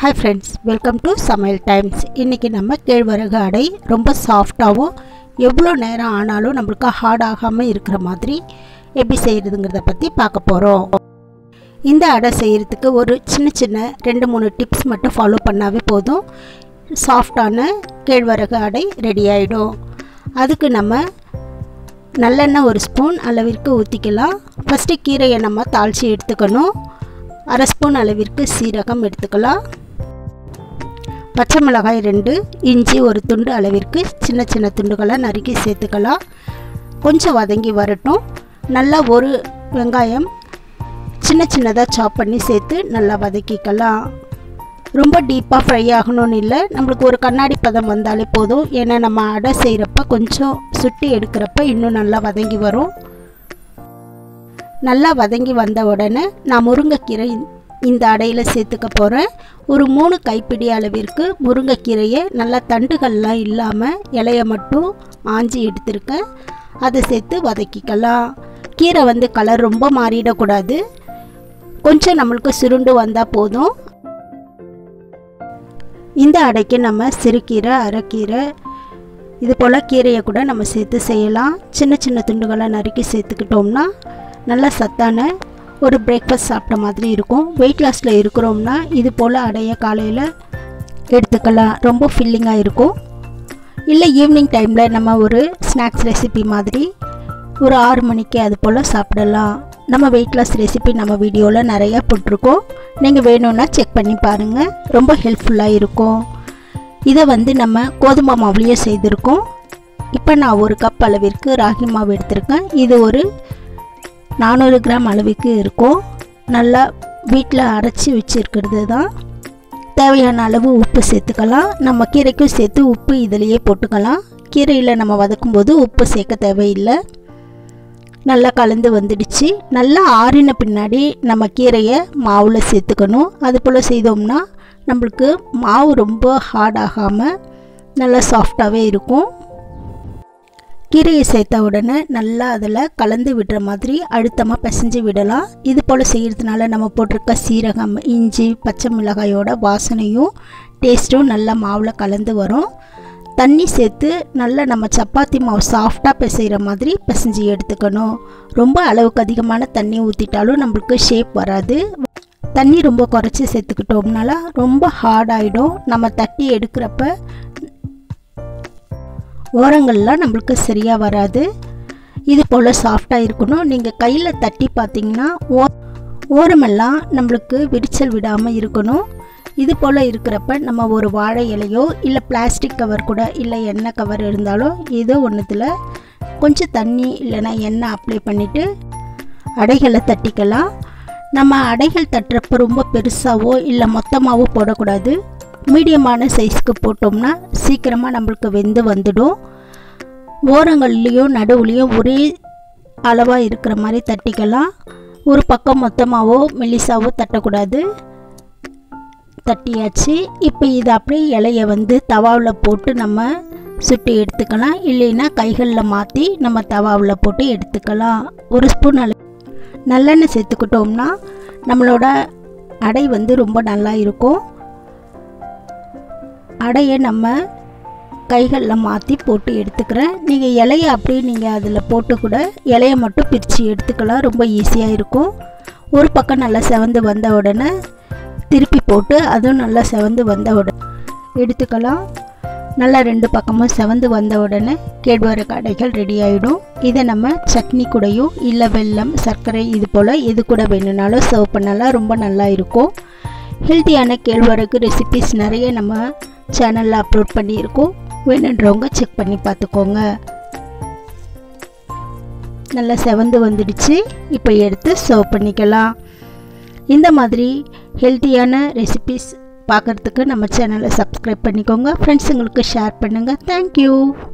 hi friends welcome to Samayal Times இன்றைக்கி நம்ம கேழ்வரகு அடை ரொம்ப சாஃப்டாகவும் எவ்வளோ நேரம் ஆனாலும் நம்மளுக்கு ஹார்ட் ஆகாமல் இருக்கிற மாதிரி எப்படி செய்கிறதுங்கிறத பற்றி பார்க்க போகிறோம் இந்த அடை செய்கிறதுக்கு ஒரு சின்ன சின்ன ரெண்டு மூணு டிப்ஸ் மட்டும் ஃபாலோ பண்ணாவே போதும் சாஃப்டான கேழ்வரகு அடை ரெடி ஆகிடும் அதுக்கு நம்ம நல்லெண்ணெய் ஒரு ஸ்பூன் அளவிற்கு ஊற்றிக்கலாம் ஃபஸ்ட்டு கீரையை நம்ம தாளித்து எடுத்துக்கணும் அரை ஸ்பூன் அளவிற்கு சீரகம் எடுத்துக்கலாம் பச்சை மிளகாய் ரெண்டு இஞ்சி ஒரு துண்டு அளவிற்கு சின்ன சின்ன துண்டுகளை நறுக்கி சேர்த்துக்கலாம் கொஞ்சம் வதங்கி வரட்டும் நல்லா ஒரு வெங்காயம் சின்ன சின்னதாக சாப் பண்ணி சேர்த்து நல்லா வதக்கிக்கலாம் ரொம்ப டீப்பாக ஃப்ரை ஆகணும்னு இல்லை நம்மளுக்கு ஒரு கண்ணாடி பதம் வந்தாலே போதும் ஏன்னா நம்ம அடை செய்கிறப்ப கொஞ்சம் சுட்டி எடுக்கிறப்ப இன்னும் நல்லா வதங்கி வரும் நல்லா வதங்கி வந்த உடனே நான் முருங்கைக்கீரை இந்த அடையில் சேர்த்துக்க போகிறேன் ஒரு மூணு கைப்பிடி அளவிற்கு முருங்கைக்கீரையை நல்லா தண்டுகள்லாம் இல்லாமல் இலைய மட்டும் ஆஞ்சி எடுத்திருக்கேன் அதை சேர்த்து வதக்கிக்கலாம் கீரை வந்து கலர் ரொம்ப மாறிடக்கூடாது கொஞ்சம் நம்மளுக்கு சுருண்டு வந்தால் போதும் இந்த அடைக்கு நம்ம சிறுகீரை அரைக்கீரை இது போல் கீரையை கூட நம்ம சேர்த்து செய்யலாம் சின்ன சின்ன துண்டுகளை நறுக்கி சேர்த்துக்கிட்டோம்னா நல்ல சத்தான ஒரு பிரேக்ஃபாஸ்ட் சாப்பிட்ட மாதிரி இருக்கும் வெயிட் லாஸில் இருக்கிறோம்னா இது போல் அடைய காலையில் எடுத்துக்கலாம் ரொம்ப ஃபில்லிங்காக இருக்கும் இல்லை ஈவினிங் டைமில் நம்ம ஒரு ஸ்நாக்ஸ் ரெசிபி மாதிரி ஒரு ஆறு மணிக்கு அது போல் சாப்பிடலாம் நம்ம வெயிட் லாஸ் ரெசிபி நம்ம வீடியோவில் நிறையா போட்டிருக்கோம் நீங்கள் வேணும்னா செக் பண்ணி பாருங்கள் ரொம்ப ஹெல்ப்ஃபுல்லாக இருக்கும் இதை வந்து நம்ம கோதுமை மாவுலேயே செய்திருக்கோம் இப்போ நான் ஒரு கப் அளவிற்கு ராகி மாவு எடுத்திருக்கேன் இது ஒரு நானூறு கிராம் அளவுக்கு இருக்கும் நல்லா வீட்டில் அரைச்சி வச்சுருக்கிறது தான் தேவையான அளவு உப்பு சேர்த்துக்கலாம் நம்ம கீரைக்கும் சேர்த்து உப்பு இதிலையே போட்டுக்கலாம் கீரையில் நம்ம வதக்கும் போது உப்பு சேர்க்க தேவையில்லை நல்லா கலந்து வந்துடுச்சு நல்லா ஆறின பின்னாடி நம்ம கீரையை மாவில் சேர்த்துக்கணும் அது போல் செய்தோம்னா நம்மளுக்கு மாவு ரொம்ப ஹார்ட் ஆகாமல் நல்லா சாஃப்டாகவே இருக்கும் கீரையை சேர்த்த உடனே நல்லா அதில் கலந்து விடுற மாதிரி அழுத்தமாக பிசைஞ்சு விடலாம் இது போல் செய்கிறதுனால நம்ம போட்டிருக்க சீரகம் இஞ்சி பச்சை மிளகாயோட வாசனையும் டேஸ்ட்டும் நல்லா மாவில் கலந்து வரும் தண்ணி சேர்த்து நல்லா நம்ம சப்பாத்தி மாவு சாஃப்டாக பிசைகிற மாதிரி பிசைஞ்சு எடுத்துக்கணும் ரொம்ப அளவுக்கு அதிகமான தண்ணி ஊற்றிட்டாலும் நம்மளுக்கு ஷேப் வராது தண்ணி ரொம்ப குறைச்சி சேர்த்துக்கிட்டோம்னால ரொம்ப ஹார்ட் ஆகிடும் நம்ம தட்டி எடுக்கிறப்ப ஓரங்கள்லாம் நம்மளுக்கு சரியாக வராது இது போல் சாஃப்டாக இருக்கணும் நீங்கள் கையில் தட்டி பார்த்தீங்கன்னா ஓ ஓரமெல்லாம் நம்மளுக்கு விரிச்சல் விடாமல் இருக்கணும் இது போல் இருக்கிறப்ப நம்ம ஒரு வாழை இலையோ இல்லை பிளாஸ்டிக் கவர் கூட இல்லை எண்ணெய் கவர் இருந்தாலும் ஏதோ ஒன்றுத்தில் கொஞ்சம் தண்ணி இல்லைன்னா எண்ணெய் அப்ளை பண்ணிவிட்டு அடைகளை தட்டிக்கலாம் நம்ம அடைகள் தட்டுறப்ப ரொம்ப பெருசாகவோ இல்லை மொத்தமாகவோ போடக்கூடாது மீடியமான சைஸ்க்கு போட்டோம்னா சீக்கிரமாக நம்மளுக்கு வெந்து வந்துடும் ஓரங்கள்லேயும் நடுவுலேயும் ஒரே அளவாக இருக்கிற மாதிரி தட்டிக்கலாம் ஒரு பக்கம் மொத்தமாகவோ மெல்லிசாவோ தட்டக்கூடாது தட்டியாச்சு இப்போ இதை அப்படியே இலைய வந்து தவாவில் போட்டு நம்ம சுட்டு எடுத்துக்கலாம் இல்லைன்னா கைகளில் மாற்றி நம்ம தவாவில் போட்டு எடுத்துக்கலாம் ஒரு ஸ்பூன் அளவு நல்லெண்ணெய் சேர்த்துக்கிட்டோம்னா நம்மளோட அடை வந்து ரொம்ப நல்லா இருக்கும் அடையை நம்ம கைகளில் மாற்றி போட்டு எடுத்துக்கிறேன் நீங்கள் இலையை அப்படியே நீங்கள் அதில் போட்டு கூட இலையை மட்டும் பிரித்து எடுத்துக்கலாம் ரொம்ப ஈஸியாக இருக்கும் ஒரு பக்கம் நல்லா செவந்து வந்த உடனே திருப்பி போட்டு அதுவும் நல்லா செவந்து வந்த உடனே எடுத்துக்கலாம் நல்லா ரெண்டு பக்கமும் செவந்து வந்த உடனே கேழ்வரகு அடைகள் ரெடி ஆகிடும் இதை நம்ம சட்னி கூடயும் இல்லை வெல்லம் சர்க்கரை இது போல் எது கூட வேணும்னாலும் சர்வ் பண்ணலாம் ரொம்ப நல்லா இருக்கும் ஹெல்த்தியான கேழ்வரகு ரெசிபிஸ் நிறைய நம்ம சேனலில் அப்லோட் பண்ணியிருக்கோம் வேணுன்றவங்க செக் பண்ணி பார்த்துக்கோங்க நல்லா செவந்து வந்துடுச்சு இப்போ எடுத்து சர்வ் பண்ணிக்கலாம் இந்த மாதிரி ஹெல்த்தியான ரெசிபிஸ் பார்க்குறதுக்கு நம்ம சேனலை சப்ஸ்கிரைப் பண்ணிக்கோங்க ஃப்ரெண்ட்ஸுங்களுக்கு ஷேர் பண்ணுங்கள் தேங்க்யூ